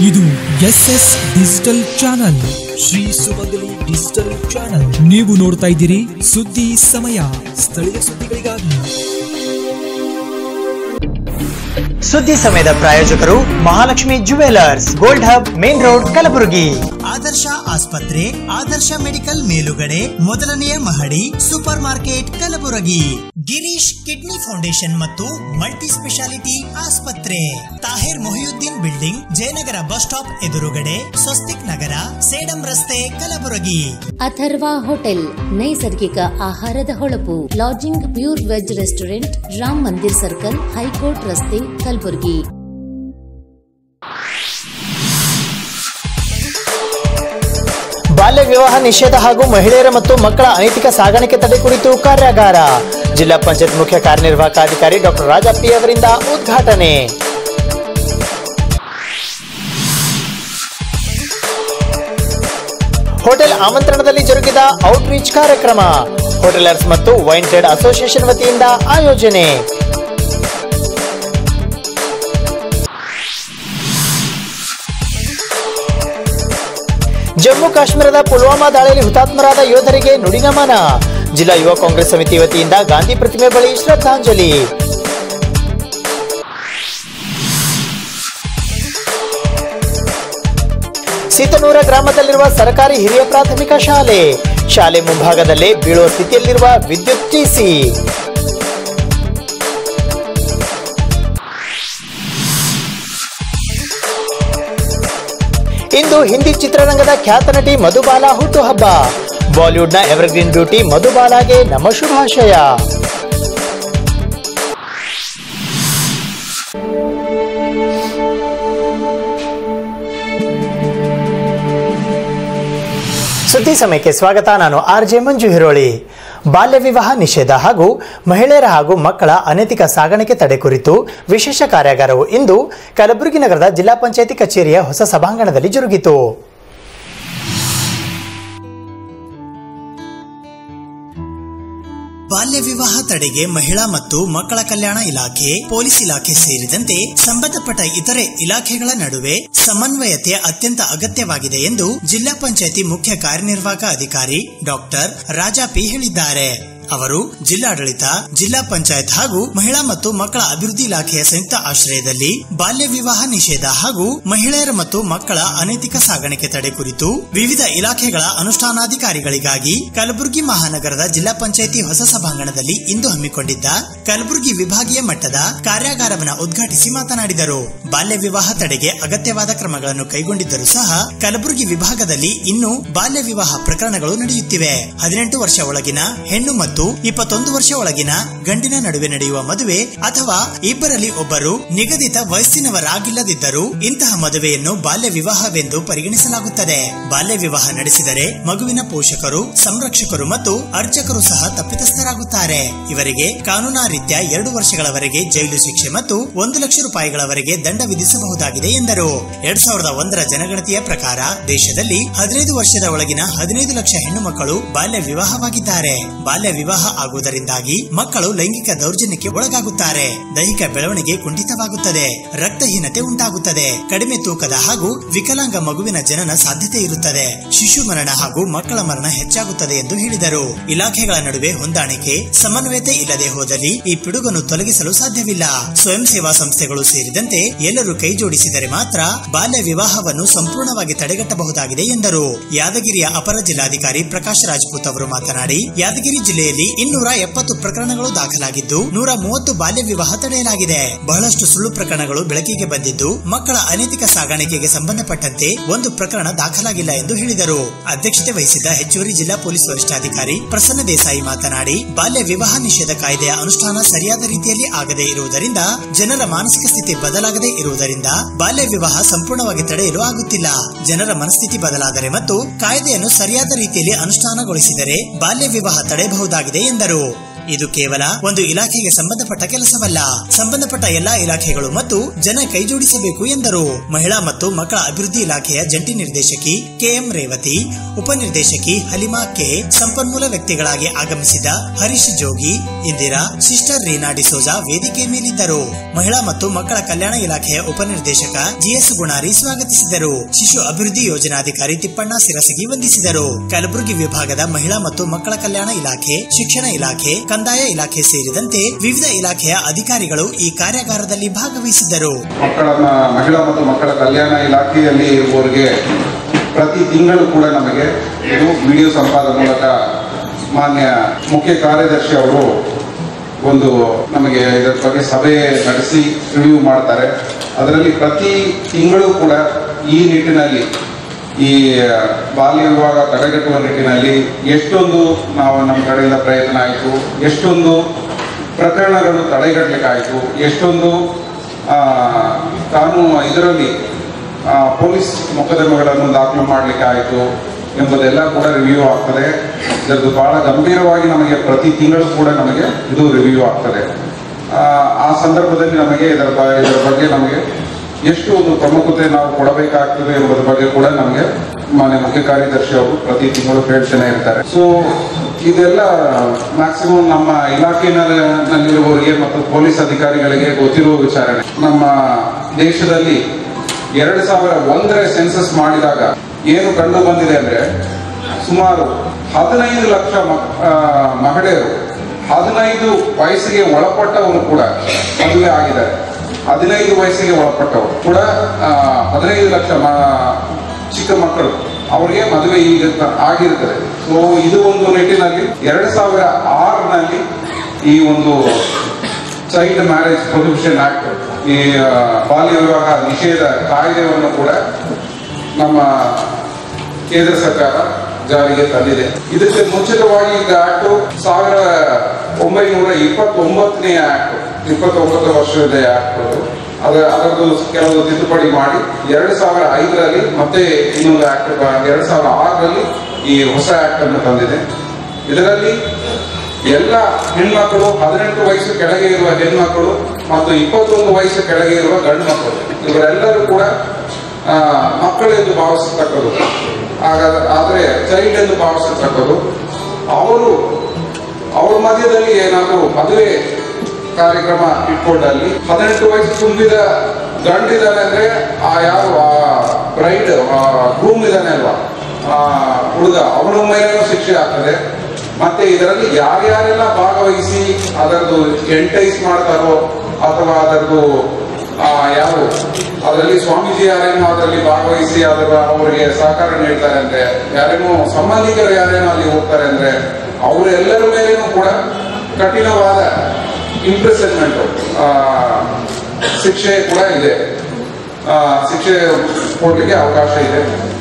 ಇದು S S digital channel Shri Sumangali digital channel ನೀವು ನೋಡ್ತಾ ಇದ್ದೀರಿ ಸುದ್ದಿ ಸಮಯ ಸ್ಥಳೀಯ ಸುದ್ದಿಗಳಿಗಾಗಿ ಸುದ್ದಿ ಸಮಯದ ಪ್ರಾಯೋಜಕರು Mahalakshmi jewellers gold hub main road Kalaburagi Adarsha ಆಸ್ಪತ್ರೆ ಆದರ್ಶ ಮೆಡಿಕಲ್ ಮೇಲುಗಡೆ ಮೊದಲನೆಯ ಮಹಡಿ super market Kalaburagi Girish kidney foundation ಮತ್ತು ಮಲ್ಟಿ ಸ್ಪೆಷಾಲಿಟಿ ಆಸ್ಪತ್ರೆ Tahir Mohiuddin building Jayanagar bus stop ಎದುರುಗಡೆ ಸ್ವಸ್ತಿಕ್ ನಗರ ಸೇಡಂ ರಸ್ತೆ ಕಲಬುರಗಿ ಅಥರ್ವ ಹೋಟೆಲ್ ನೈಸರ್ಗಿಕ ಆಹಾರದ ಹೊಳಪು lodging pure veg restaurant Ram Mandir circle high court ರಸ್ತೆ ಕಲಬುರಗಿ ಬಾಲ್ಯ ವಿವಾಹ ನಿಷೇಧ ಹಾಗೂ ಮಹಿಳೆಯರ ಮತ್ತು ಮಕ್ಕಳ ಅನೈತಿಕ ಸಾಗಾಣಿಕೆ ತಡೆ ಕುರಿತು ಕಾರ್ಯಾಗಾರ ಜಿಲ್ಲಾ ಪಂಚಾಯತ್ ಮುಖ್ಯ ಕಾರ್ಯನಿರ್ವಾಹಕ ಅಧಿಕಾರಿ ಡಾಕ್ಟರ್ ರಾಜಪ್ಪಿ ಅವರಿಂದ ಉದ್ಘಾಟನೆ ಹೋಟೆಲ್ ಆಮಂತ್ರಣದಲ್ಲಿ ಜರುಗಿದ ಔಟ್ರೀಚ್ ಕಾರ್ಯಕ್ರಮ ಹೋಟೆಲರ್ಸ್ ಮತ್ತು ವೈನ್ ಟ್ರೇಡ್ ಅಸೋಸಿಯೇಷನ್ ವತಿಯಿಂದ ಆಯೋಜನೆ ಜಮ್ಮು ಕಾಶ್ಮೀರದ ಪುಲ್ವಾಮಾ ದಾಳಿಯಲ್ಲಿ ಹುತಾತ್ಮರಾದ ಯೋಧರಿಗೆ ನುಡಿನಮನ ಜಿಲ್ಲಾ ಯುವ ಕಾಂಗ್ರೆಸ್ ಸಮಿತಿ ವತಿಯಿಂದ ಗಾಂಧಿ ಪ್ರತಿಮೆ ಬಳಿ ಶ್ರದ್ಧಾಂಜಲಿ ಸೀತನೂರ ಗ್ರಾಮದಲ್ಲಿರುವ ಸರ್ಕಾರಿ ಹಿರಿಯ ಪ್ರಾಥಮಿಕ ಶಾಲೆ ಶಾಲೆ ಮುಂಭಾಗದಲ್ಲೇ ಬೀಳುವ ಸ್ಥಿತಿಯಲ್ಲಿರುವ ವಿದ್ಯುತ್ ಟಿಸಿ ಇಂದು ಹಿಂದಿ ಚಿತ್ರರಂಗದ ಖ್ಯಾತ ನಟಿ ಮಧುಬಾಲ ಹುಟ್ಟುಹಬ್ಬ ಬಾಲಿವುಡ್ನ ಎವರ್ಗ್ರೀನ್ ಬ್ಯೂಟಿ ಮಧುಬಾಲಾಗೆ ನಮ್ಮ ಶುಭಾಶಯ ಸುದ್ದಿ ಸಮಯಕ್ಕೆ ಸ್ವಾಗತ ನಾನು ಆರ್ ಜೆ ಮಂಜು ಹಿರೋಳಿ ಬಾಲ್ಯ ವಿವಾಹ ನಿಷೇಧ ಹಾಗೂ ಮಹಿಳೆಯರ ಹಾಗೂ ಮಕ್ಕಳ ಅನೈತಿಕ ಸಾಗಾಣಿಕೆ ತಡೆ ಕುರಿತು ವಿಶೇಷ ಕಾರ್ಯಾಗಾರವು ಇಂದು ಕಲಬುರಗಿ ನಗರದ ಜಿಲ್ಲಾ ಪಂಚಾಯಿತಿ ಕಚೇರಿಯ ಹೊಸ ಸಭಾಂಗಣದಲ್ಲಿ ಜರುಗಿತು ಬಾಲ್ಯ ವಿವಾಹ ತಡೆಗೆ ಮಹಿಳಾ ಮತ್ತು ಮಕ್ಕಳ ಕಲ್ಯಾಣ ಇಲಾಖೆ ಪೊಲೀಸ್ ಇಲಾಖೆ ಸೇರಿದಂತೆ ಸಂಬಂಧಪಟ್ಟ ಇತರೆ ಇಲಾಖೆಗಳ ನಡುವೆ ಸಮನ್ವಯತೆ ಅತ್ಯಂತ ಅಗತ್ಯವಾಗಿದೆ ಎಂದು ಜಿಲ್ಲಾ ಪಂಚಾಯತಿ ಮುಖ್ಯ ಕಾರ್ಯನಿರ್ವಾಹಕ ಅಧಿಕಾರಿ ಡಾಕ್ಟರ್ ರಾಜಾ ಪಿ ಹೇಳಿದ್ದಾರೆ ಅವರು ಜಿಲ್ಲಾಡಳಿತ ಜಿಲ್ಲಾ ಪಂಚಾಯತ್ ಹಾಗೂ ಮಹಿಳಾ ಮತ್ತು ಮಕ್ಕಳ ಅಭಿವೃದ್ಧಿ ಇಲಾಖೆಯ ಸಂಯುಕ್ತ ಆಶ್ರಯದಲ್ಲಿ ಬಾಲ್ಯ ವಿವಾಹ ನಿಷೇಧ ಹಾಗೂ ಮಹಿಳೆಯರ ಮತ್ತು ಮಕ್ಕಳ ಅನೈತಿಕ ಸಾಗಾಣಿಕೆ ತಡೆ ಕುರಿತು ವಿವಿಧ ಇಲಾಖೆಗಳ ಅನುಷ್ಠಾನಾಧಿಕಾರಿಗಳಿಗಾಗಿ ಕಲಬುರಗಿ ಮಹಾನಗರದ ಜಿಲ್ಲಾ ಪಂಚಾಯಿತಿ ಹೊಸ ಸಭಾಂಗಣದಲ್ಲಿ ಇಂದು ಹಮ್ಮಿಕೊಂಡಿದ್ದ ಕಲಬುರಗಿ ವಿಭಾಗೀಯ ಮಟ್ಟದ ಕಾರ್ಯಾಗಾರವನ್ನು ಉದ್ಘಾಟಿಸಿ ಮಾತನಾಡಿದರು ಬಾಲ್ಯ ವಿವಾಹ ತಡೆಗೆ ಅಗತ್ಯವಾದ ಕ್ರಮಗಳನ್ನು ಕೈಗೊಂಡಿದ್ದರೂ ಸಹ ಕಲಬುರಗಿ ವಿಭಾಗದಲ್ಲಿ ಇನ್ನೂ ಬಾಲ್ಯ ವಿವಾಹ ಪ್ರಕರಣಗಳು ನಡೆಯುತ್ತಿವೆ ಹದಿನೆಂಟು ವರ್ಷ ಒಳಗಿನ ಹೆಣ್ಣು ಮತ್ತು ಇಪ್ಪತ್ತೊಂದು ವರ್ಷ ಒಳಗಿನ ಗಂಡಿನ ನಡುವೆ ನಡೆಯುವ ಮದುವೆ ಅಥವಾ ಇಬ್ಬರಲ್ಲಿ ಒಬ್ಬರು ನಿಗದಿತ ವಯಸ್ಸಿನವರಾಗಿಲ್ಲದಿದ್ದರೂ ಇಂತಹ ಮದುವೆಯನ್ನು ಬಾಲ್ಯ ವಿವಾಹವೆಂದು ಪರಿಗಣಿಸಲಾಗುತ್ತದೆ ಬಾಲ್ಯ ವಿವಾಹ ನಡೆಸಿದರೆ ಮಗುವಿನ ಪೋಷಕರು ಸಂರಕ್ಷಕರು ಮತ್ತು ಅರ್ಚಕರು ಸಹ ತಪ್ಪಿತಸ್ಥರಾಗುತ್ತಾರೆ ಇವರಿಗೆ ಕಾನೂನಾರೀತ್ಯ ಎರಡು ವರ್ಷಗಳವರೆಗೆ ಜೈಲು ಶಿಕ್ಷೆ ಮತ್ತು ಒಂದು ಲಕ್ಷ ರೂಪಾಯಿಗಳವರೆಗೆ ದಂಡ ವಿಧಿಸಬಹುದಾಗಿದೆ ಎಂದರು ಎರಡ್ ಸಾವಿರದ ಒಂದರ ಜನಗಣತಿಯ ಪ್ರಕಾರ ದೇಶದಲ್ಲಿ ಹದಿನೈದು ವರ್ಷದ ಒಳಗಿನ ಹದಿನೈದು ಲಕ್ಷ ಹೆಣ್ಣು ಮಕ್ಕಳು ಬಾಲ್ಯ ವಿವಾಹವಾಗಿದ್ದಾರೆ ಬಾಲ್ಯ ವಿವಾಹ ಆಗುವುದರಿಂದಾಗಿ ಮಕ್ಕಳು ಲೈಂಗಿಕ ದೌರ್ಜನ್ಯಕ್ಕೆ ಒಳಗಾಗುತ್ತಾರೆ ದೈಹಿಕ ಬೆಳವಣಿಗೆ ಕುಂಠಿತವಾಗುತ್ತದೆ ರಕ್ತಹೀನತೆ ಉಂಟಾಗುತ್ತದೆ ಕಡಿಮೆ ತೂಕದ ಹಾಗೂ ವಿಕಲಾಂಗ ಮಗುವಿನ ಜನನ ಸಾಧ್ಯತೆ ಇರುತ್ತದೆ ಶಿಶು ಮರಣ ಹಾಗೂ ಮಕ್ಕಳ ಮರಣ ಹೆಚ್ಚಾಗುತ್ತದೆ ಎಂದು ಹೇಳಿದರು ಇಲಾಖೆಗಳ ನಡುವೆ ಹೊಂದಾಣಿಕೆ ಸಮನ್ವಯತೆ ಇಲ್ಲದೆ ಹೋದಲ್ಲಿ ಈ ಪಿಡುಗನ್ನು ತೊಲಗಿಸಲು ಸಾಧ್ಯವಿಲ್ಲ ಸ್ವಯಂ ಸೇವಾ ಸಂಸ್ಥೆಗಳು ಸೇರಿದಂತೆ ಎಲ್ಲರೂ ಕೈ ಜೋಡಿಸಿದರೆ ಮಾತ್ರ ಬಾಲ್ಯ ವಿವಾಹವನ್ನು ಸಂಪೂರ್ಣವಾಗಿ ತಡೆಗಟ್ಟಬಹುದಾಗಿದೆ ಎಂದರು ಯಾದಗಿರಿಯ ಅಪರ ಜಿಲ್ಲಾಧಿಕಾರಿ ಪ್ರಕಾಶ್ ರಾಜ್ಪೂತ್ ಅವರು ಮಾತನಾಡಿ ಯಾದಗಿರಿ ಜಿಲ್ಲೆಯಲ್ಲಿ ಇನ್ನೂರ ಎಪ್ಪತ್ತು ಪ್ರಕರಣಗಳು ದಾಖಲಾಗಿದ್ದು ನೂರ ಮೂವತ್ತು ಬಾಲ್ಯ ವಿವಾಹ ತಡೆಯಲಾಗಿದೆ ಬಹಳಷ್ಟು ಸುಳ್ಳು ಪ್ರಕರಣಗಳು ಬೆಳಕಿಗೆ ಬಂದಿದ್ದು ಮಕ್ಕಳ ಅನೈತಿಕ ಸಾಗಾಣಿಕೆಗೆ ಸಂಬಂಧಪಟ್ಟಂತೆ ಒಂದು ಪ್ರಕರಣ ದಾಖಲಾಗಿಲ್ಲ ಎಂದು ಹೇಳಿದರು ಅಧ್ಯಕ್ಷತೆ ವಹಿಸಿದ್ದ ಹೆಚ್ಚುವರಿ ಜಿಲ್ಲಾ ಪೊಲೀಸ್ ವರಿಷ್ಠಾಧಿಕಾರಿ ಪ್ರಸನ್ನ ದೇಸಾಯಿ ಮಾತನಾಡಿ ಬಾಲ್ಯ ವಿವಾಹ ನಿಷೇಧ ಕಾಯ್ದೆಯ ಅನುಷ್ಠಾನ ಸರಿಯಾದ ರೀತಿಯಲ್ಲಿ ಆಗದೇ ಇರುವುದರಿಂದ ಜನರ ಮಾನಸಿಕ ಸ್ಥಿತಿ ಬದಲಾಗದೇ ಇರುವುದರಿಂದ ಬಾಲ್ಯ ವಿವಾಹ ಸಂಪೂರ್ಣವಾಗಿ ತಡೆಯಲು ಆಗುತ್ತಿಲ್ಲ ಜನರ ಮನಸ್ಥಿತಿ ಬದಲಾದರೆ ಮತ್ತು ಕಾಯ್ದೆಯನ್ನು ಸರಿಯಾದ ರೀತಿಯಲ್ಲಿ ಅನುಷ್ಠಾನಗೊಳಿಸಿದರೆ ಬಾಲ್ಯ ವಿವಾಹ ತಡೆಯಬಹುದಾಗಿದೆ ಎಂದರು ಇದು ಕೇವಲ ಒಂದು ಇಲಾಖೆಗೆ ಸಂಬಂಧಪಟ್ಟ ಕೆಲಸವಲ್ಲ ಸಂಬಂಧಪಟ್ಟ ಎಲ್ಲಾ ಇಲಾಖೆಗಳು ಮತ್ತು ಜನ ಕೈಜೋಡಿಸಬೇಕು ಎಂದರು ಮಹಿಳಾ ಮತ್ತು ಮಕ್ಕಳ ಅಭಿವೃದ್ಧಿ ಇಲಾಖೆಯ ಜಂಟಿ ನಿರ್ದೇಶಕಿ ಕೆಎಂ ರೇವತಿ ಉಪನಿರ್ದೇಶಕಿ ಹಲಿಮಾ ಕೆ ಸಂಪನ್ಮೂಲ ವ್ಯಕ್ತಿಗಳಾಗಿ ಆಗಮಿಸಿದ ಹರೀಶ್ ಜೋಗಿ ಇಂದಿರಾ ಸಿಸ್ಟರ್ ರೀನಾ ಡಿಸೋಜಾ ವೇದಿಕೆ ಮೇಲಿದ್ದರು ಮಹಿಳಾ ಮತ್ತು ಮಕ್ಕಳ ಕಲ್ಯಾಣ ಇಲಾಖೆಯ ಉಪನಿರ್ದೇಶಕ ಜಿಎಸ್ ಗುಣಾರಿ ಸ್ವಾಗತಿಸಿದರು ಶಿಶು ಅಭಿವೃದ್ಧಿ ಯೋಜನಾಧಿಕಾರಿ ತಿಪ್ಪಣ್ಣ ಸಿರಸಗಿ ವಂದಿಸಿದರು ಕಲಬುರಗಿ ವಿಭಾಗದ ಮಹಿಳಾ ಮತ್ತು ಮಕ್ಕಳ ಕಲ್ಯಾಣ ಇಲಾಖೆ ಶಿಕ್ಷಣ ಇಲಾಖೆ ಕಂದಾಯ ಇಲಾಖೆ ಸೇರಿದಂತೆ ವಿವಿಧ ಇಲಾಖೆಯ ಅಧಿಕಾರಿಗಳು ಈ ಕಾರ್ಯಾಗಾರದಲ್ಲಿ ಭಾಗವಹಿಸಿದ್ದರು ಮಕ್ಕಳನ್ನ ಮಹಿಳಾ ಮತ್ತು ಮಕ್ಕಳ ಕಲ್ಯಾಣ ಇಲಾಖೆಯಲ್ಲಿ ಇರುವವರಿಗೆ ಪ್ರತಿ ತಿಂಗಳು ಕೂಡ ನಮಗೆ ಇದು ವಿಡಿಯೋ ಸಂವಾದ ಮೂಲಕ ಮಾನ್ಯ ಮುಖ್ಯ ಕಾರ್ಯದರ್ಶಿ ಅವರು ಒಂದು ನಮಗೆ ಇದರ ಬಗ್ಗೆ ಸಭೆ ನಡೆಸಿ ರಿವ್ಯೂ ಮಾಡ್ತಾರೆ ಅದರಲ್ಲಿ ಪ್ರತಿ ತಿಂಗಳು ಕೂಡ ಈ ನಿಟ್ಟಿನಲ್ಲಿ ಈ ಬಾಲ್ಯ ವಿವಾಹ ತಡೆಗಟ್ಟುವ ನಿಟ್ಟಿನಲ್ಲಿ ಎಷ್ಟೊಂದು ನಾವು ನಮ್ಮ ಕಡೆಯಿಂದ ಪ್ರಯತ್ನ ಆಯಿತು ಎಷ್ಟೊಂದು ಪ್ರಕರಣಗಳು ತಡೆಗಟ್ಟಲಿಕ್ಕಾಯಿತು ಎಷ್ಟೊಂದು ಆ, ಕಾನೂನು ಇದರಲ್ಲಿ ಆ, ಪೊಲೀಸ್ ಮೊಕದ್ದಮೆಗಳನ್ನು ದಾಖಲು ಮಾಡಲಿಕ್ಕೆ ಆಯಿತು ಎಂಬುದೆಲ್ಲ ಕೂಡ ರಿವ್ಯೂ ಆಗ್ತದೆ ಇದರದ್ದು ಬಹಳ ಗಂಭೀರವಾಗಿ ನಮಗೆ ಪ್ರತಿ ತಿಂಗಳು ಕೂಡ ನಮಗೆ ಇದು ರಿವ್ಯೂ ಆಗ್ತದೆ ಆ, ಆ ಸಂದರ್ಭದಲ್ಲಿ ನಮಗೆ ಇದರ ಬ- ಇದರ ಬಗ್ಗೆ ನಮಗೆ ಎಷ್ಟು ಒಂದು ಪ್ರಮುಖತೆ ನಾವು ಕೊಡಬೇಕಾಗ್ತದೆ ಎಂಬುದರ ಬಗ್ಗೆ ಕೂಡ ನಮಗೆ ಮಾನ್ಯ ಮುಖ್ಯ ಕಾರ್ಯದರ್ಶಿ ಅವರು ಪ್ರತಿ ತಿಂಗಳು ಹೇಳ್ತಾನೆ ಇರ್ತಾರೆ ಸೊ ಇದೆಲ್ಲ ಮ್ಯಾಕ್ಸಿಮಮ್ ನಮ್ಮ ಇಲಾಖೆನಲ್ಲಿರುವವರಿಗೆ ಮತ್ತು ಪೊಲೀಸ್ ಅಧಿಕಾರಿಗಳಿಗೆ ಗೊತ್ತಿರುವ ವಿಚಾರಣೆ ನಮ್ಮ ದೇಶದಲ್ಲಿ ಎರಡು ಸಾವಿರ ಒಂದರ ಸೆನ್ಸಸ್ ಮಾಡಿದಾಗ ಏನು ಕಂಡು ಬಂದಿದೆ ಅಂದ್ರೆ ಸುಮಾರು ಹದಿನೈದು ಲಕ್ಷ ಮ- ಆ, ಮಹಿಳೆಯರು ಹದಿನೈದು ವಯಸ್ಸಿಗೆ ಒಳಪಟ್ಟವರು ಕೂಡ ಮದುವೆ ಆಗಿದ್ದಾರೆ ಹದಿನೈದು ವಯಸ್ಸಿಗೆ ಒಳಪಟ್ಟವರು ಕೂಡ ಆ, ಹದಿನೈದು ಲಕ್ಷ ಮ- ಚಿಕ್ಕ ಮಕ್ಕಳು ಅವರಿಗೆ ಮದುವೆ ಈಗ ಆಗಿರ್ತದೆ ಸೊ ಇದು ಒಂದು ನಿಟ್ಟಿನಲ್ಲಿ ಎರಡು ಸಾವಿರ ಆರರಲ್ಲಿ ಈ ಒಂದು ಚೈಲ್ಡ್ ಮ್ಯಾರೇಜ್ ಪ್ರೊಹಿಬಿಷನ್ ಆಕ್ಟ್ ಈ ಆ, ಬಾಲ್ಯ ವಿವಾಹ ನಿಷೇಧ ಕಾಯ್ದೆಯನ್ನು ಕೂಡ ನಮ್ಮ ಕೇಂದ್ರ ಸರ್ಕಾರ ಜಾರಿಗೆ ತಂದಿದೆ ಇದಕ್ಕೆ ಮುಂಚಿತವಾಗಿ ಈಗ ಆಕ್ಟ್ ಸಾವಿರ ಒಂಬೈನೂರ ಇಪ್ಪತ್ತೊಂಬತ್ತನೇ ಆಕ್ಟ್ ಇಪ್ಪತ್ತೊಂಬತ್ತು ವರ್ಷದ ಆಕ್ಟ್ ಅದ ಅದರದ್ದು ಕೆಲವು ತಿದ್ದುಪಡಿ ಮಾಡಿ ಎರಡು ಸಾವಿರ ಐದರಲ್ಲಿ ಮತ್ತೆ ಇನ್ನೊಂದು ಆಕ್ಟ್ ಎರಡು ಸಾವಿರ ಆರರಲ್ಲಿ ಈ ಹೊಸ ಆಕ್ಟ್ ಅನ್ನು ತಂದಿದೆ ಇದರಲ್ಲಿ ಎಲ್ಲ ಹೆಣ್ಮಕ್ಕಳು ಹದಿನೆಂಟು ವಯಸ್ಸು ಕೆಳಗೆ ಇರುವ ಹೆಣ್ಮಕ್ಕಳು ಮತ್ತು ಇಪ್ಪತ್ತೊಂದು ವಯಸ್ಸು ಕೆಳಗೆ ಇರುವ ಗಂಡು ಮಕ್ಕಳು ಇವರೆಲ್ಲರೂ ಕೂಡ ಆ, ಮಕ್ಕಳೆಂದು ಭಾವಿಸತಕ್ಕದ್ದು ಹಾಗಾದ್ರೆ ಆದರೆ ಚೈಲ್ಡ್ ಎಂದು ಭಾವಿಸತಕ್ಕದ್ದು ಅವರು ಅವ್ರ ಮಧ್ಯದಲ್ಲಿ ಏನಾದರೂ ಮದುವೆ ಕಾರ್ಯಕ್ರಮ ಇಟ್ಕೊಂಡಲ್ಲಿ ಹದಿನೆಂಟು ವಯಸ್ಸು ತುಂಬಿದ ಗಂಡಿದ್ದಾನೆ ಅಂದ್ರೆ ಆ ಯಾರು ಆ ಬ್ರೈಡ್ ಗ್ರೂಮ್ ಇದ್ದಾನೆ ಅಲ್ವಾ ಆ ಹುಡುಗ ಅವನ ಮೇಲೇನೂ ಶಿಕ್ಷೆ ಆಗ್ತದೆ ಮತ್ತೆ ಇದರಲ್ಲಿ ಯಾರ್ಯಾರೆಲ್ಲ ಭಾಗವಹಿಸಿ ಅದರದ್ದು ಎಂಟೈಸ್ ಮಾಡ್ತಾರೋ ಅಥವಾ ಅದರದ್ದು ಆ, ಯಾರು ಅದರಲ್ಲಿ ಸ್ವಾಮೀಜಿ ಯಾರೇನೋ ಅದರಲ್ಲಿ ಭಾಗವಹಿಸಿ ಅದರ ಅವರಿಗೆ ಸಹಕಾರ ನೀಡ್ತಾರೆ ಅಂದ್ರೆ ಯಾರೇನೋ ಸಂಬಂಧಿಕರು ಯಾರೇನೋ ಅಲ್ಲಿ ಹೋಗ್ತಾರೆ ಅಂದ್ರೆ ಅವರೆಲ್ಲರ ಮೇಲೇನೂ ಕೂಡ ಕಠಿಣವಾದ ಇಂಪ್ರೆಸನ್ಮೆಂಟ್ ಶಿಕ್ಷೆ ಕೂಡ ಇದೆ ಆ, ಶಿಕ್ಷೆ ಕೊಡ್ಲಿಕ್ಕೆ ಅವಕಾಶ ಇದೆ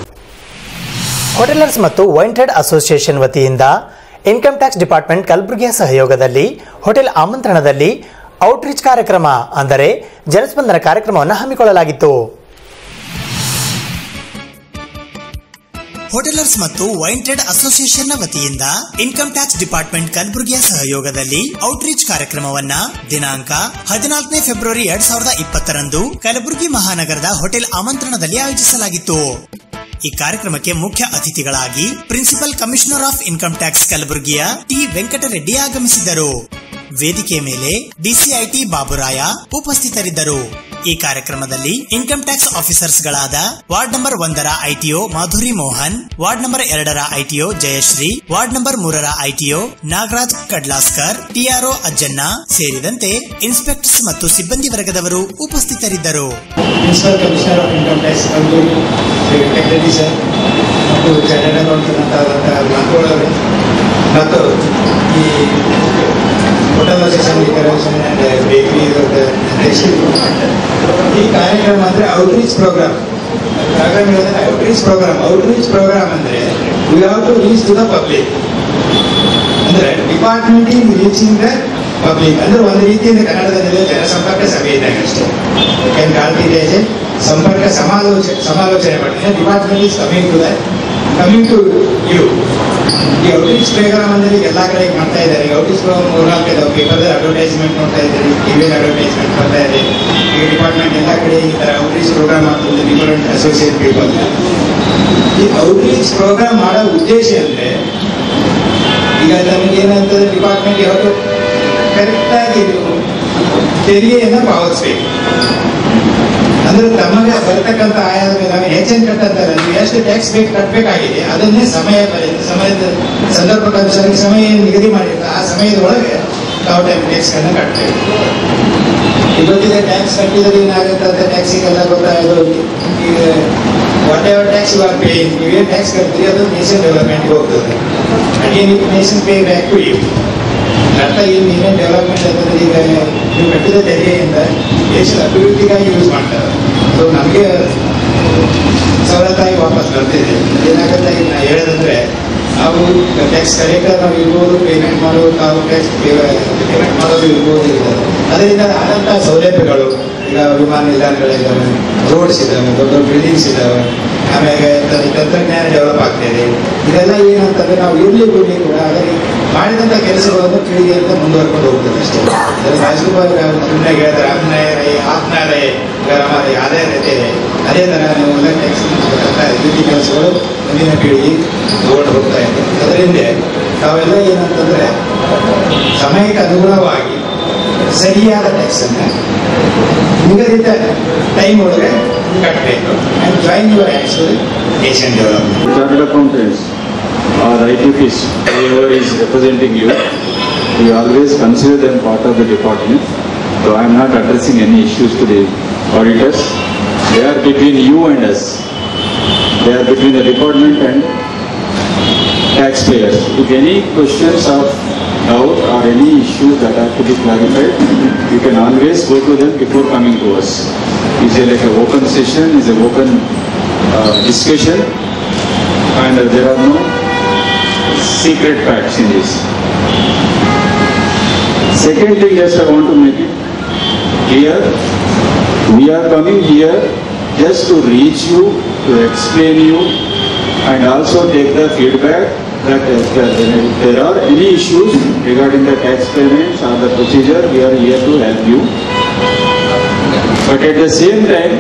ಹೋಟೆಲರ್ಸ್ ಮತ್ತು ವೈನ್ ಟ್ರೇಡ್ ಅಸೋಸಿಯೇಷನ್ ವತಿಯಿಂದ ಇನ್ಕಮ್ ಟ್ಯಾಕ್ಸ್ ಡಿಪಾರ್ಟ್ಮೆಂಟ್ ಕಲಬುರಗಿಯ ಸಹಯೋಗದಲ್ಲಿ ಹೋಟೆಲ್ ಆಮಂತ್ರಣದಲ್ಲಿ ಔಟ್ರೀಚ್ ಕಾರ್ಯಕ್ರಮ ಅಂದರೆ ಜನಸ್ಪಂದನ ಕಾರ್ಯಕ್ರಮವನ್ನು ಹಮ್ಮಿಕೊಳ್ಳಲಾಗಿತ್ತು ಹೋಟೆಲರ್ಸ್ ಮತ್ತು ವೈನ್ ಟ್ರೇಡ್ ಅಸೋಸಿಯೇಷನ್ನ ವತಿಯಿಂದ ಇನ್ಕಮ್ ಟ್ಯಾಕ್ಸ್ ಡಿಪಾರ್ಟ್ಮೆಂಟ್ ಕಲಬುರಗಿಯ ಸಹಯೋಗದಲ್ಲಿ ಔಟ್ರೀಚ್ ಕಾರ್ಯಕ್ರಮವನ್ನ ದಿನಾಂಕ ಹದಿನಾಲ್ಕನೇ ಫೆಬ್ರವರಿ ಎರಡ್ ಸಾವಿರದ ಇಪ್ಪತ್ತರಂದು ಕಲಬುರಗಿ ಮಹಾನಗರದ ಹೋಟೆಲ್ ಆಮಂತ್ರಣದಲ್ಲಿ ಆಯೋಜಿಸಲಾಗಿತ್ತು ಈ ಕಾರ್ಯಕ್ರಮಕ್ಕೆ ಮುಖ್ಯ ಅತಿಥಿಗಳಾಗಿ principal commissioner of income tax ಕಲಬುರಗಿಯ ಟಿ ವೆಂಕಟರೆಡ್ಡಿ ಆಗಮಿಸಿದ್ದರು ವೇದಿಕೆ ಮೇಲೆ ಡಿಸಿಐಟಿ ಬಾಬುರಾಯ ಉಪಸ್ಥಿತರಿದ್ದರು ಈ ಕಾರ್ಯಕ್ರಮದಲ್ಲಿ ಇನ್ಕಮ್ ಟ್ಯಾಕ್ಸ್ ಆಫೀಸರ್ಸ್ ಗಳಾದ ವಾರ್ಡ್ ನಂಬರ್ ಒಂದರ ITO Madhuri Mohan ward number ಎರಡರ ಐಟಿಒ ಜಯಶ್ರೀ ವಾರ್ಡ್ ನಂಬರ್ ಮೂರರ ಐಟಿಒ ನಾಗರಾಜ್ ಕಡ್ಲಾಸ್ಕರ್ ಟಿಆರ್ಒ ಅಜ್ಜನ್ನ ಸೇರಿದಂತೆ ಇನ್ಸ್ಪೆಕ್ಟರ್ಸ್ ಮತ್ತು ಸಿಬ್ಬಂದಿ ವರ್ಗದವರು ಉಪಸ್ಥಿತರಿದ್ದರು principal commissioner of income tax Kalaburagi Shri Venkatareddy sir ಮತ್ತು ಚಾರ್ಟರ್ಡ್ ಅಕೌಂಟೆಂಟ್ ಆದಂತಹ ಮಾತುಗಳವರೇ ಮತ್ತು ಈ ಹೋಟೆಲ್ ಅಸೋಸಿಯೇಷನ್ ಕರೆಕ್ಷನ್ ಆ್ಯಂಡ್ ಬೇಕರಿ ಅಧ್ಯಕ್ಷರು ಈ ಕಾರ್ಯಕ್ರಮ ಅಂದರೆ ಔಟ್ರೀಚ್ ಪ್ರೋಗ್ರಾಮ್ ಪ್ರೋಗ್ರಾಮ್ ಹೇಳಿದ್ರೆ ಔಟ್ರೀಚ್ ಪ್ರೋಗ್ರಾಮ್ ಔಟ್ರೀಚ್ ಪ್ರೋಗ್ರಾಮ್ ಅಂದರೆ we have to reach to the public ಅಂದ್ರೆ department in reaching the public ಅಂದ್ರೆ ಒಂದು ರೀತಿಯಿಂದ ಕನ್ನಡದಲ್ಲಿ ಜನಸಂಪರ್ಕ ಸಭೆ ಇದ್ದಾಗ ಅಷ್ಟೇ ಯಾಕೆಂದ್ರೆ ಕಾಳ್ತಿಗೆ ಸಂಪರ್ಕ ಸಮಾಲೋಚನೆ ಸಮಾಲೋಚನೆ ಮಾಡ್ತೀನಿ department is coming to the coming to you ಈ ಔಟ್ರೀಚ್ ಪ್ರೋಗ್ರಾಮ್ ಅಂದರೆ ಎಲ್ಲ ಕಡೆ ಮಾಡ್ತಾ ಇದ್ದಾರೆ ಈ ಔಟ್ರೀಚ್ ಪ್ರೋಗ್ರಾಮ್ ಮೂರ್ನಾಲ್ಕು ಇದಾವೆ ಪೇಪರ್ ಅಡ್ವರ್ಟೈಸ್ಮೆಂಟ್ ನೋಡ್ತಾ ಇದ್ದಾರೆ ಟಿವಿಯಲ್ಲಿ ಅಡ್ವರ್ಟೈಸ್ಮೆಂಟ್ ಬರ್ತಾ ಇದೆ ಈ ಡಿಪಾರ್ಟ್ಮೆಂಟ್ ಎಲ್ಲ ಕಡೆ ಈ ಥರ ಔಟ್ರೀಚ್ ಪ್ರೋಗ್ರಾಮ್ ಆಗ್ತದೆ ಡಿಫರೆಂಟ್ ಅಸೋಸಿಯೇಟ್ ಪೀಪಲ್ ಈ ಔಟ್ರೀಚ್ ಪ್ರೋಗ್ರಾಮ್ ಮಾಡೋ ಉದ್ದೇಶ ಅಂದರೆ ಈಗ ನಮಗೆ ಏನಂತಂದ್ರೆ ಡಿಪಾರ್ಟ್ಮೆಂಟ್ ಯಾವತ್ತು ಕರೆಕ್ಟಾಗಿ ತೆರಿಗೆಯನ್ನು ಪಾವತಿಸ್ಬೇಕು ಅಂದ್ರೆ ತಮಗೆ ಬರ್ತಕ್ಕಂಥ ಆಯಾದ ಮೇಲೆ ನಾವು ಎಚ್ ಎನ್ ಕಟ್ ಅಂತಾರೆ ನೀವು ಎಷ್ಟು ಟ್ಯಾಕ್ಸ್ ಬೇಕು ಕಟ್ಟಬೇಕಾಗಿದೆ ಅದನ್ನೇ ಸಮಯ ಬರೆದು ಸಮಯದ ಸಂದರ್ಭಕ್ಕನುಸಾರ ಸಮಯ ಏನು ನಿಗದಿ ಮಾಡಿರ್ತಾರೆ ಆ ಸಮಯದ ಒಳಗೆ ನಾವು ಟೈಮ್ ಟ್ಯಾಕ್ಸ್ಗಳನ್ನ ಕಟ್ಟಬೇಕು ಇವತ್ತಿನ ಟ್ಯಾಕ್ಸ್ ಕಟ್ಟಿದ್ರೆ ಏನಾಗುತ್ತೆ ಅಂತ ಟ್ಯಾಕ್ಸಿಗೆಲ್ಲ ಗೊತ್ತಾಗೋದು ಈಗ whatever tax you are paying ನೀವೇನು ಟ್ಯಾಕ್ಸ್ ಕಟ್ತೀರಿ ಅದು ನೇಷನ್ ಡೆವಲಪ್ಮೆಂಟ್ಗೆ ಹೋಗ್ತದೆ again nation pay back to you ಅರ್ಥ ಏನು ನೀವೇನು ಡೆವಲಪ್ಮೆಂಟ್ ಅಂತಂದ್ರೆ ಈಗ ನೀವು ಕಟ್ಟಿದ ತೆರಿಗೆಯಿಂದ ದೇಶದ ಅಭಿವೃದ್ಧಿಗಾಗಿ ಯೂಸ್ ಮಾಡ್ತಾರೆ ಸೊ ನಮಗೆ ಸವಲತ್ತಾಗಿ ವಾಪಸ್ ಬರ್ತಿದೆ ಏನಾಗುತ್ತೆ ಈಗ ನಾ ಹೇಳೋದಂದ್ರೆ ನಾವು ಟ್ಯಾಕ್ಸ್ ಕಲೆಕ್ಟರ್ ನಾವು ಇರ್ಬೋದು ಪೇಮೆಂಟ್ ಮಾಡೋದು ತಾವು ಟ್ಯಾಕ್ಸ್ ಪೇಮೆಂಟ್ ಮಾಡೋದು ಇರ್ಬೋದು ಇರ್ಬೋದು ಅದರಿಂದ ಆದಂಥ ಸೌಲಭ್ಯಗಳು ಈಗ ವಿಮಾನ ನಿಲ್ದಾಣಗಳಿದ್ದಾವೆ ರೋಡ್ಸ್ ಇದ್ದಾವೆ ದೊಡ್ಡ ದೊಡ್ಡ ಬಿಲ್ಡಿಂಗ್ಸ್ ಇದ್ದಾವೆ ಆಮೇಲೆ ತ- ತಂತ್ರಜ್ಞಾನ ಡೆವಲಪ್ ಆಗ್ತಿದೆ ಇದೆಲ್ಲ ಏನಂತಂದ್ರೆ ನಾವು ಇರ್ಲಿ ಬಿಡ್ಲಿ ಕೂಡ ಅದರಲ್ಲಿ ಮಾಡಿದಂಥ ಕೆಲಸಗಳನ್ನು ಪೀಳಿಗೆ ಅಂತ ಮುಂದುವರ್ಕೊಂಡು ಹೋಗ್ತದೆ ಅಷ್ಟೇ ಅದರಲ್ಲಿ ರಾಜಕುಮಾರ್ ಸುಮ್ಮನೆ ಹೇಳ್ತಾರೆ ಅನ್ಯಾಯ ರೈ ಆತ್ಮ ರೈ ಗರಮಾರಿ ಆದಾಯ ರೈತೆ ಅದೇ ಥರ ನೀವು ಎಲ್ಲ ಟ್ಯಾಕ್ಸ್ ರೀತಿ ಕೆಲಸಗಳು ಮುಂದಿನ ಪೀಳಿಗೆ ತಗೊಂಡು ಹೋಗ್ತಾ ಇದೆ ಅದರಿಂದ ನಾವೆಲ್ಲ ಏನಂತಂದ್ರೆ ಸಮಯಕ್ಕೆ ಅನುಗುಣವಾಗಿ ಸರಿಯಾದ ಟ್ಯಾಕ್ಸನ್ನು ನಿಗದಿತ ಟೈಮ್ ಒಳಗೆ ಕಟ್ಟಬೇಕು and join your acts nation development Chartered accountants or ITPs, whoever is representing you, you always consider them part of the department. So I am not addressing any issues to the auditors. They are between you and us. They are between the department and taxpayers. If any questions of doubt or any issues that have to be clarified, you can always go to them before coming to us. It's a like an open session, it's an open uh, discussion and uh, there are no secret facts in this. Second thing, just I want to make it clear, we are coming here just to reach you, to explain you, and also take the feedback that if there- if there are any issues regarding the tax payments or the procedure, we are here to help you. But at the same time,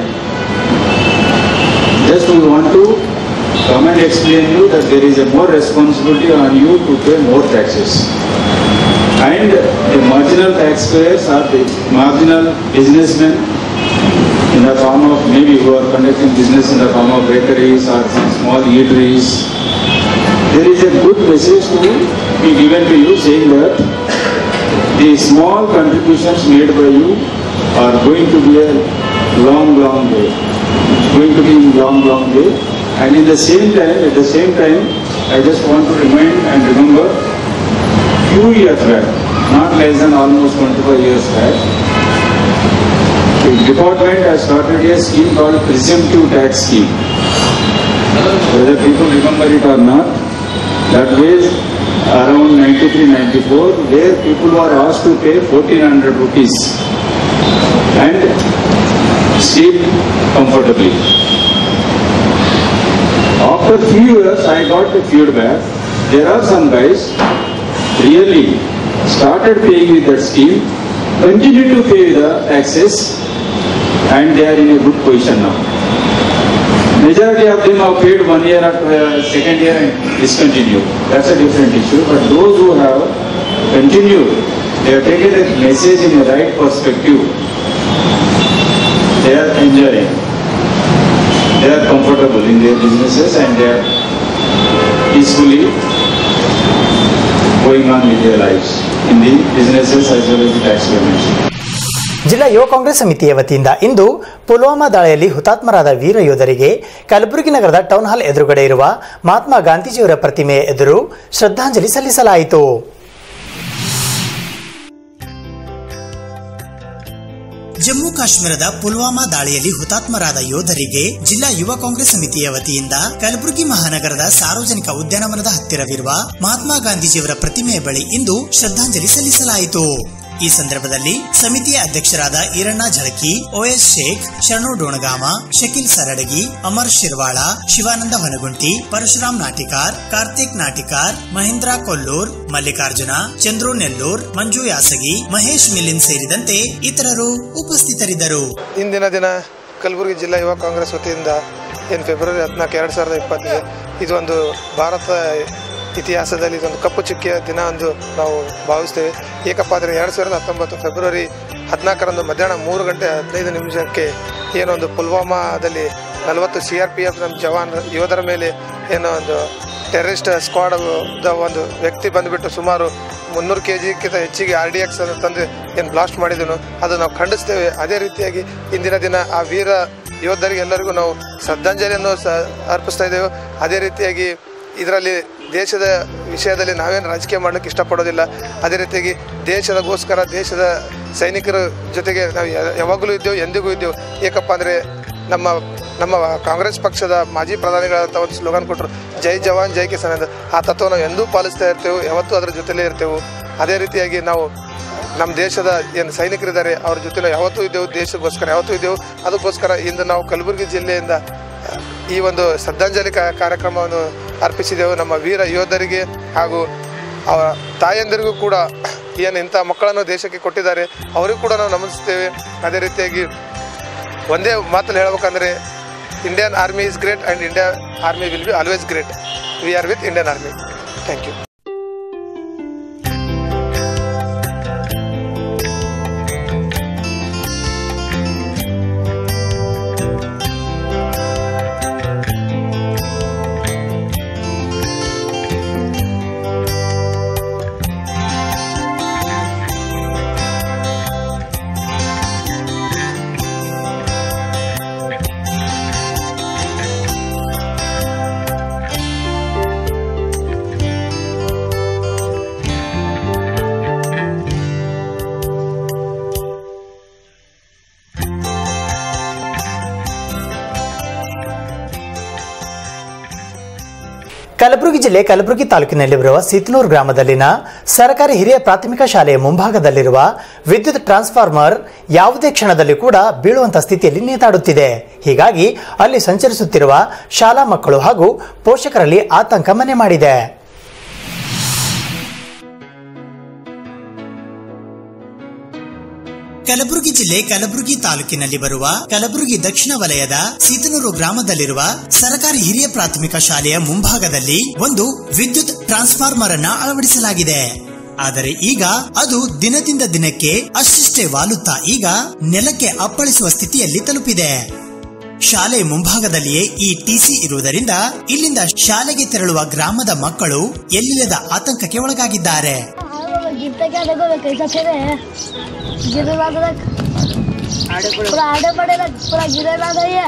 just we want to come and explain you that there is a more responsibility on you to pay more taxes. And the marginal taxpayers are the marginal businessmen in the form of maybe who are conducting business in the form of bakeries or some small eateries. There is a good message to be given to you saying that the small contributions made by you are going to be a long, long way. Going to be in long, long way. And in the same time, at the same time, I just want to remind and remember, few years back, not less than almost 25 years back, the department has started a scheme called presumptive tax scheme. Whether people remember it or not, that was around 93-94, where people were asked to pay 1400 rupees and sleep comfortably. After few years, I got the feedback. There are some guys really started paying with that scheme, continue to pay the taxes, and they are in a good position now. Majority of them have paid one year or uh, second year and discontinued. That's a different issue. But those who have continued, they have taken a message in the right perspective. They are enjoying. They are comfortable in their businesses and they are peacefully going on with their lives in the businesses as well as the tax payments. ಜಿಲ್ಲಾ ಯುವ ಕಾಂಗ್ರೆಸ್ ಸಮಿತಿಯ ವತಿಯಿಂದ ಇಂದು ಪುಲ್ವಾಮಾ ದಾಳಿಯಲ್ಲಿ ಹುತಾತ್ಮರಾದ ವೀರ ಯೋಧರಿಗೆ ಕಲಬುರಗಿ ನಗರದ town hall ಎದುರುಗಡೆ ಇರುವ ಮಹಾತ್ಮ ಗಾಂಧೀಜಿಯವರ ಪ್ರತಿಮೆ ಎದುರು ಶ್ರದ್ಧಾಂಜಲಿ ಸಲ್ಲಿಸಲಾಯಿತು ಜಮ್ಮು ಕಾಶ್ಮೀರದ ಪುಲ್ವಾಮಾ ದಾಳಿಯಲ್ಲಿ ಹುತಾತ್ಮರಾದ ಯೋಧರಿಗೆ ಜಿಲ್ಲಾ ಯುವ ಕಾಂಗ್ರೆಸ್ ಸಮಿತಿಯ ವತಿಯಿಂದ ಕಲಬುರಗಿ ಮಹಾನಗರದ ಸಾರ್ವಜನಿಕ ಉದ್ಯಾನವನದ ಹತ್ತಿರವಿರುವ ಮಹಾತ್ಮ ಗಾಂಧೀಜಿಯವರ ಪ್ರತಿಮೆಯ ಬಳಿ ಇಂದು ಶ್ರದ್ಧಾಂಜಲಿ ಸಲ್ಲಿಸಲಾಯಿತು ಈ ಸಂದರ್ಭದಲ್ಲಿ ಸಮಿತಿಯ ಅಧ್ಯಕ್ಷರಾದ ಈರಣ್ಣ ಝಳಕಿ ಓಎಸ್ ಶೇಖ್ ಶರಣು ಡೋಣಗಾಮ ಶಕೀಲ್ ಸರಡಗಿ ಅಮರ್ ಶಿರ್ವಾಳ ಶಿವಾನಂದ ಹೊನಗುಂಟಿ ಪರಶುರಾಮ್ ನಾಟಿಕಾರ್ ಕಾರ್ತಿಕ್ ನಾಟಿಕಾರ್ ಮಹೇಂದ್ರ ಕೊಲ್ಲೂರ್ ಮಲ್ಲಿಕಾರ್ಜುನ ಚಂದ್ರು ನೆಲ್ಲೂರ್ ಮಂಜು ಯಾಸಗಿ ಮಹೇಶ್ ಮಿಲಿನ್ ಸೇರಿದಂತೆ ಇತರರು ಉಪಸ್ಥಿತರಿದ್ದರು ಇಂದಿನ ದಿನ ಕಲಬುರಗಿ ಜಿಲ್ಲಾ ಯುವ ಕಾಂಗ್ರೆಸ್ ವತಿಯಿಂದ ಏನು ಫೆಬ್ರವರಿ ಹದಿನಾಲ್ಕು ಎರಡು ಸಾವಿರದ ಇಪ್ಪತ್ತಿಗೆ ಇದೊಂದು ಭಾರತ ಇತಿಹಾಸದಲ್ಲಿ ಇದೊಂದು ಕಪ್ಪು ಚುಕ್ಕಿಯ ದಿನ ಎಂದು ನಾವು ಭಾವಿಸ್ತೇವೆ ಏಕಪ್ಪ ಅಂದರೆ ಎರಡು ಸಾವಿರದ ಹತ್ತೊಂಬತ್ತು ಫೆಬ್ರವರಿ ಹದಿನಾಲ್ಕರಂದು ಮಧ್ಯಾಹ್ನ ಮೂರು ಗಂಟೆ ಹದಿನೈದು ನಿಮಿಷಕ್ಕೆ ಏನೊಂದು ಪುಲ್ವಾಮಾದಲ್ಲಿ ನಲವತ್ತು ಸಿ ಆರ್ ಪಿ ಎಫ್ ನಮ್ಮ ಜವಾನ್ ಯೋಧರ ಮೇಲೆ ಏನೋ ಒಂದು ಟೆರರಿಸ್ಟ್ ಸ್ಕ್ವಾಡ್ ಒಂದು ವ್ಯಕ್ತಿ ಬಂದುಬಿಟ್ಟು ಸುಮಾರು ಮುನ್ನೂರು ಕೆ ಜಿಗಿಂತ ಹೆಚ್ಚಿಗೆ ಆರ್ ಡಿ ಎಕ್ಸ್ ಅನ್ನು ತಂದು ಏನು ಬ್ಲಾಸ್ಟ್ ಮಾಡಿದನು ಅದು ನಾವು ಖಂಡಿಸ್ತೇವೆ ಅದೇ ರೀತಿಯಾಗಿ ಇಂದಿನ ದಿನ ಆ ವೀರ ಯೋಧರಿಗೆ ಎಲ್ಲರಿಗೂ ನಾವು ಶ್ರದ್ಧಾಂಜಲಿಯನ್ನು ಸ ಅರ್ಪಿಸ್ತಾ ಇದ್ದೇವೆ ಅದೇ ರೀತಿಯಾಗಿ ಇದರಲ್ಲಿ ದೇಶದ ವಿಷಯದಲ್ಲಿ ನಾವೇನು ರಾಜಕೀಯ ಮಾಡಲಿಕ್ಕೆ ಇಷ್ಟಪಡೋದಿಲ್ಲ ಅದೇ ರೀತಿಯಾಗಿ ದೇಶದಗೋಸ್ಕರ ದೇಶದ ಸೈನಿಕರ ಜೊತೆಗೆ ನಾವು ಯ- ಯಾವಾಗಲೂ ಇದ್ದೇವೆ ಎಂದಿಗೂ ಇದ್ದೇವೆ ಏಕಪ್ಪ ಅಂದರೆ ನಮ್ಮ ನಮ್ಮ ಕಾಂಗ್ರೆಸ್ ಪಕ್ಷದ ಮಾಜಿ ಪ್ರಧಾನಿಗಳಂತ ಒಂದು ಸ್ಲೋಗನ್ ಕೊಟ್ಟರು ಜೈ ಜವಾನ್ ಜೈ ಕಿಸಾನ್ ಅಂತ ಆ ತತ್ವ ನಾವು ಎಂದೂ ಪಾಲಿಸ್ತಾ ಇರ್ತೇವೆ ಯಾವತ್ತೂ ಅದರ ಜೊತೆಲೇ ಇರ್ತೇವೆ ಅದೇ ರೀತಿಯಾಗಿ ನಾವು ನಮ್ಮ ದೇಶದ ಏನು ಸೈನಿಕರಿದ್ದಾರೆ ಅವ್ರ ಜೊತೆ ನಾವು ಯಾವತ್ತೂ ಇದ್ದೆವು ದೇಶಕ್ಕೋಸ್ಕರ ಯಾವತ್ತೂ ಇದ್ದೆವು ಅದಕ್ಕೋಸ್ಕರ ಇಂದು ನಾವು ಕಲಬುರಗಿ ಜಿಲ್ಲೆಯಿಂದ ಈ ಒಂದು ಶ್ರದ್ಧಾಂಜಲಿ ಕಾ- ಕಾರ್ಯಕ್ರಮವನ್ನು ಅರ್ಪಿಸಿದೆವು ನಮ್ಮ ವೀರ ಯೋಧರಿಗೆ ಹಾಗೂ ಅವರ ತಾಯಂದಿರಿಗೂ ಕೂಡ ಏನು ಇಂಥ ಮಕ್ಕಳನ್ನು ದೇಶಕ್ಕೆ ಕೊಟ್ಟಿದ್ದಾರೆ ಅವರಿಗೂ ಕೂಡ ನಾವು ನಮಿಸ್ತೇವೆ ಅದೇ ರೀತಿಯಾಗಿ ಒಂದೇ ಮಾತಲ್ಲಿ ಹೇಳ್ಬೇಕಂದ್ರೆ Indian army is great and India army will be always great we are with Indian army thank you Kalaburagi ಜಿಲ್ಲೆ ಕಲಬುರಗಿ ತಾಲೂಕಿನಲ್ಲಿರುವ ಸಿತ್ನೂರು ಗ್ರಾಮದಲ್ಲಿನ ಸರ್ಕಾರಿ ಹಿರಿಯ ಪ್ರಾಥಮಿಕ ಶಾಲೆಯ ಮುಂಭಾಗದಲ್ಲಿರುವ ವಿದ್ಯುತ್ ಟ್ರಾನ್ಸ್ಫಾರ್ಮರ್ ಯಾವುದೇ ಕ್ಷಣದಲ್ಲಿ ಕೂಡ ಬೀಳುವಂತ ಸ್ಥಿತಿಯಲ್ಲಿ ನೇತಾಡುತ್ತಿದೆ ಹೀಗಾಗಿ ಅಲ್ಲಿ ಸಂಚರಿಸುತ್ತಿರುವ ಶಾಲಾ ಮಕ್ಕಳು ಹಾಗೂ ಪೋಷಕರಲ್ಲಿ ಆತಂಕ ಮನೆ ಮಾಡಿದೆ ಕಲಬುರಗಿ ಜಿಲ್ಲೆ ಕಲಬುರಗಿ ತಾಲೂಕಿನಲ್ಲಿ ಬರುವ ಕಲಬುರಗಿ ದಕ್ಷಿಣ ವಲಯದ ಸೀತನೂರು ಗ್ರಾಮದಲ್ಲಿರುವ ಸರ್ಕಾರಿ ಹಿರಿಯ ಪ್ರಾಥಮಿಕ ಶಾಲೆಯ ಮುಂಭಾಗದಲ್ಲಿ ಒಂದು ವಿದ್ಯುತ್ ಟ್ರಾನ್ಸ್ಫಾರ್ಮರ್ ಅನ್ನ ಅಳವಡಿಸಲಾಗಿದೆ ಆದರೆ ಈಗ ಅದು ದಿನದಿಂದ ದಿನಕ್ಕೆ ಅಷ್ಟಿಷ್ಟೇ ವಾಲುತ್ತಾ ಈಗ ನೆಲಕ್ಕೆ ಅಪ್ಪಳಿಸುವ ಸ್ಥಿತಿಯಲ್ಲಿ ತಲುಪಿದೆ ಶಾಲೆ ಮುಂಭಾಗದಲ್ಲಿಯೇ ಈ ಟಿಸಿ ಇರುವುದರಿಂದ ಇಲ್ಲಿಂದ ಶಾಲೆಗೆ ತೆರಳುವ ಗ್ರಾಮದ ಮಕ್ಕಳು ಎಲ್ಲಿಲ್ಲದ ಆತಂಕಕ್ಕೆ ಒಳಗಾಗಿದ್ದಾರೆ गिरता क्या देखो वे कैसा खेले है गिरेगा तो देख पूरा आड़े पड़ेगा पूरा गिरेगा तो ये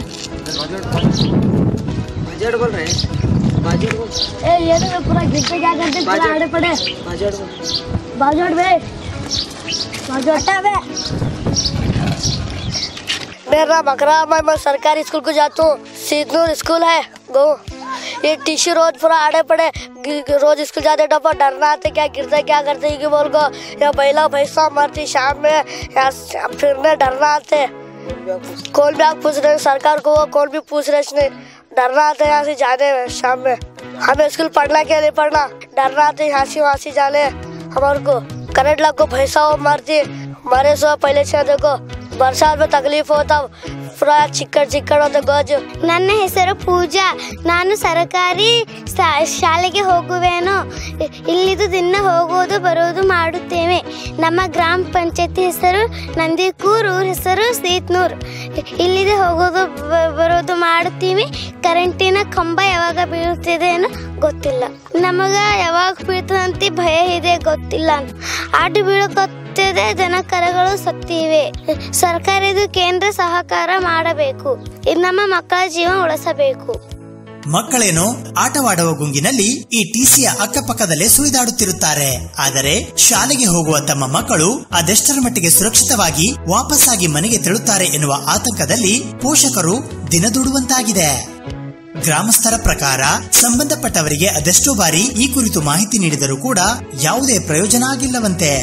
बजट बोल रहे हैं बजट बोल ए ये तो पूरा गिरते क्या करते पूरा आड़े पड़े बजट बोल बाजोट बे बाजोट बे मेरा बकरा मैं मैं सरकारी स्कूल को जाता हूँ सीधनूर स्कूल है गो ये टीशू रोज पूरा आड़े पड़े गि- गि- रोज स्कूल जाते डब्बा डरना आते क्या गिरते क्या करते ये बोल को या पहला भैंसा मरती शाम में या स- फिरने डरना आते कौन भी आप पूछ रहे हैं सरकार को वो कौन भी पूछ रहे हैं डरना आते यहाँ से जाने में शाम में हमें स्कूल पढ़ना क्या नहीं पढ़ना डरना आते यहाँ से वहाँ से जाने हमारे को करंट लग को भैंसा वो मरती मरे सो पहले से देखो बरसात में तकलीफ होता पूरा चिक्कड़ चिक्कड़ होता गज ನನ್ನ ಹೆಸರು ಪೂಜಾ ನಾನು ಸರ್ಕಾರಿ ಶಾ- ಶಾಲೆಗೆ ಹೋಗುವೆನು ಇ- ಇಲ್ಲಿದು ದಿನ ಹೋಗುವುದು ಬರುವುದು ಮಾಡುತ್ತೇವೆ ನಮ್ಮ ಗ್ರಾಮ ಪಂಚಾಯತಿ ಹೆಸರು ನಂದಿಕೂರ್ ಊರ ಹೆಸರು ಸೀತ್ನೂರ್ ಇ- ಇಲ್ಲಿದೆ ಹೋಗೋದು ಬ- ಬರೋದು ಮಾಡುತ್ತೀವಿ ಕರೆಂಟಿನ ಕಂಬ ಯಾವಾಗ ಬೀಳುತ್ತಿದೆ ಏನೋ ಗೊತ್ತಿಲ್ಲ ನಮಗ ಯಾವಾಗ ಬೀಳ್ತದಂತ ಭಯ ಇದೆ ಗೊತ್ತಿಲ್ಲ ಆಟ ಬೀಳಕತ್ತಿದೆ ಜನ ಕರಗಳು ಸತ್ತಿವೆ ಸರ್ಕಾರದು ಕೇಂದ್ರ ಸಹಕಾರ ಮಾಡಬೇಕು ಇದು ನಮ್ಮ ಮಕ್ಕಳ ಜೀವ ಉಳಿಸಬೇಕು ಮಕ್ಕಳೇನೋ ಆಟವಾಡುವ ಗುಂಗಿನಲ್ಲಿ ಈ ಟಿಸಿಯ ಅಕ್ಕಪಕ್ಕದಲ್ಲೇ ಸುಳಿದಾಡುತ್ತಿರುತ್ತಾರೆ ಆದರೆ ಶಾಲೆಗೆ ಹೋಗುವ ತಮ್ಮ ಮಕ್ಕಳು ಅದೆಷ್ಟರ ಮಟ್ಟಿಗೆ ಸುರಕ್ಷಿತವಾಗಿ ವಾಪಸ್ಸಾಗಿ ಮನೆಗೆ ತೆರಳುತ್ತಾರೆ ಎನ್ನುವ ಆತಂಕದಲ್ಲಿ ಪೋಷಕರು ದಿನದೂಡುವಂತಾಗಿದೆ ಗ್ರಾಮಸ್ಥರ ಪ್ರಕಾರ ಸಂಬಂಧಪಟ್ಟವರಿಗೆ ಅದೆಷ್ಟೋ ಬಾರಿ ಈ ಕುರಿತು ಮಾಹಿತಿ ನೀಡಿದರೂ ಕೂಡ ಯಾವುದೇ ಪ್ರಯೋಜನ ಆಗಿಲ್ಲವಂತೆ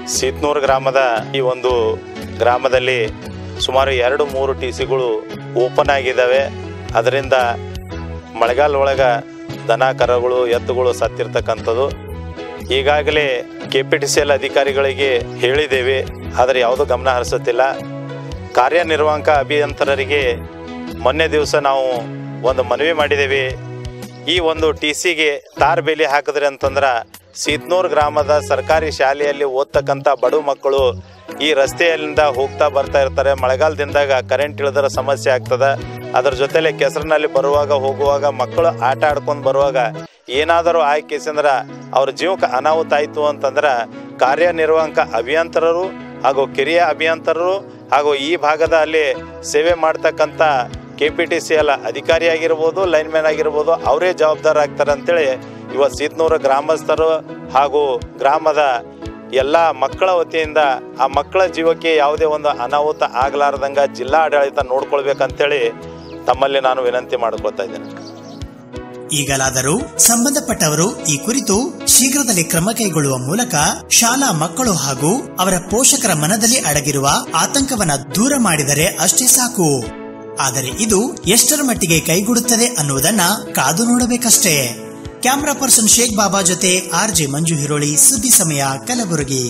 ಸೀತ್ನೂರು ಗ್ರಾಮದ ಈ ಒಂದು ಗ್ರಾಮದಲ್ಲಿ ಸುಮಾರು ಎರಡು ಮೂರು ಟಿ ಸಿಗಳು ಓಪನ್ ಆಗಿದ್ದಾವೆ ಅದರಿಂದ ಮಳೆಗಾಲ ಒಳಗೆ ದನ ಕರಗಳು ಎತ್ತುಗಳು ಸತ್ತಿರ್ತಕ್ಕಂಥದ್ದು ಈಗಾಗಲೇ K P T C L ಅಧಿಕಾರಿಗಳಿಗೆ ಹೇಳಿದ್ದೇವೆ ಆದರೆ ಯಾವುದೂ ಗಮನ ಹರಿಸುತ್ತಿಲ್ಲ ಕಾರ್ಯನಿರ್ವಾಹಕ ಅಭಿಯಂತರರಿಗೆ ಮೊನ್ನೆ ದಿವಸ ನಾವು ಒಂದು ಮನವಿ ಮಾಡಿದ್ದೇವೆ ಈ ಒಂದು ಟಿ ಸಿಗೆ ತಾರ್ ಬೇಲಿ ಹಾಕಿದ್ರಿ ಅಂತಂದ್ರೆ ಸೀತ್ನೂರು ಗ್ರಾಮದ ಸರ್ಕಾರಿ ಶಾಲೆಯಲ್ಲಿ ಓದ್ತಕ್ಕಂಥ ಬಡ ಮಕ್ಕಳು ಈ ರಸ್ತೆಯಿಂದ ಹೋಗ್ತಾ ಬರ್ತಾ ಇರ್ತಾರೆ ಮಳೆಗಾಲದಿಂದಾಗ ಕರೆಂಟ್ ಇಳಿದ್ರೆ ಸಮಸ್ಯೆ ಆಗ್ತದೆ ಅದ್ರ ಜೊತೆಲೆ ಕೆಸರಿನಲ್ಲಿ ಬರುವಾಗ ಹೋಗುವಾಗ ಮಕ್ಕಳು ಆಟ ಆಡ್ಕೊಂಡು ಬರುವಾಗ ಏನಾದರೂ ಆಯ್ಕೆಸಂದ್ರೆ ಅವ್ರ ಜೀವಕ್ಕೆ ಅನಾಹುತ ಆಯಿತು ಅಂತಂದ್ರೆ ಕಾರ್ಯನಿರ್ವಾಹಕ ಅಭಿಯಂತರರು ಹಾಗೂ ಕಿರಿಯ ಅಭಿಯಂತರರು ಹಾಗೂ ಈ ಭಾಗದಲ್ಲಿ ಸೇವೆ ಮಾಡ್ತಕ್ಕಂಥ K P T C L ಅಧಿಕಾರಿ ಆಗಿರ್ಬೋದು ಲೈನ್ಮ್ಯಾನ್ ಆಗಿರ್ಬೋದು ಅವರೇ ಜವಾಬ್ದಾರ ಆಗ್ತಾರೆ ಅಂತೇಳಿ ಇವತ್ತು ಸೀತ್ನೂರು ಗ್ರಾಮಸ್ಥರು ಹಾಗೂ ಗ್ರಾಮದ ಎಲ್ಲ ಮಕ್ಕಳ ವತಿಯಿಂದ ಆ ಮಕ್ಕಳ ಜೀವಕ್ಕೆ ಯಾವುದೇ ಒಂದು ಅನಾಹುತ ಆಗಲಾರ್ದಂಗ ಜಿಲ್ಲಾ ಆಡಳಿತ ನೋಡ್ಕೊಳ್ಬೇಕಂತೇಳಿ ತಮ್ಮಲ್ಲಿ ನಾನು ವಿನಂತಿ ಮಾಡ್ಕೊಳ್ತಾ ಇದ್ದೇನೆ ಈಗಲಾದರೂ ಸಂಬಂಧಪಟ್ಟವರು ಈ ಕುರಿತು ಶೀಘ್ರದಲ್ಲಿ ಕ್ರಮ ಕೈಗೊಳ್ಳುವ ಮೂಲಕ ಶಾಲಾ ಮಕ್ಕಳು ಹಾಗೂ ಅವರ ಪೋಷಕರ ಮನದಲ್ಲಿ ಅಡಗಿರುವ ಆತಂಕವನ್ನ ದೂರ ಮಾಡಿದರೆ ಅಷ್ಟೇ ಸಾಕು ಆದರೆ ಇದು ಎಷ್ಟರ ಮಟ್ಟಿಗೆ ಕೈಗೂಡುತ್ತದೆ ಅನ್ನುವುದನ್ನ ಕಾದು ನೋಡಬೇಕಷ್ಟೇ ಕ್ಯಾಮ್ರಾ ಪರ್ಸನ್ ಶೇಖ್ ಬಾಬಾ ಜೊತೆ ಆರ್ ಜೆ ಮಂಜು ಹಿರೋಳಿ ಸುದ್ದಿ ಸಮಯ ಕಲಬುರಗಿ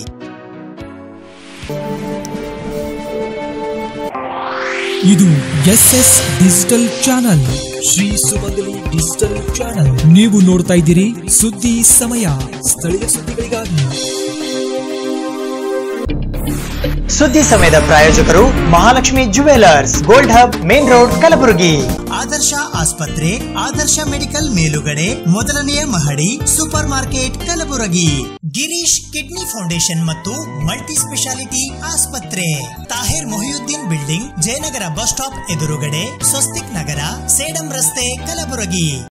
ಇದು S S digital channel Shri Sumangali digital channel ನೀವು ನೋಡ್ತಾ ಇದ್ದೀರಿ ಸುದ್ದಿ ಸಮಯ ಸ್ಥಳೀಯ ಸುದ್ದಿಗಳಿಗಾಗಿ ಸುದ್ದಿ ಸಮಯದ ಪ್ರಾಯೋಜಕರು Mahalakshmi jewellers gold hub main road Kalaburagi Adarsha ಆಸ್ಪತ್ರೆ ಆದರ್ಶ ಮೆಡಿಕಲ್ ಮೇಲುಗಡೆ ಮೊದಲನೆಯ ಮಹಡಿ super market Kalaburagi Girish kidney foundation ಮತ್ತು ಮಲ್ಟಿ ಸ್ಪೆಷಾಲಿಟಿ ಆಸ್ಪತ್ರೆ Tahir Mohiuddin building Jayanagar bus stop ಎದುರುಗಡೆ ಸ್ವಸ್ತಿಕ್ ನಗರ ಸೇಡಂ ರಸ್ತೆ ಕಲಬುರಗಿ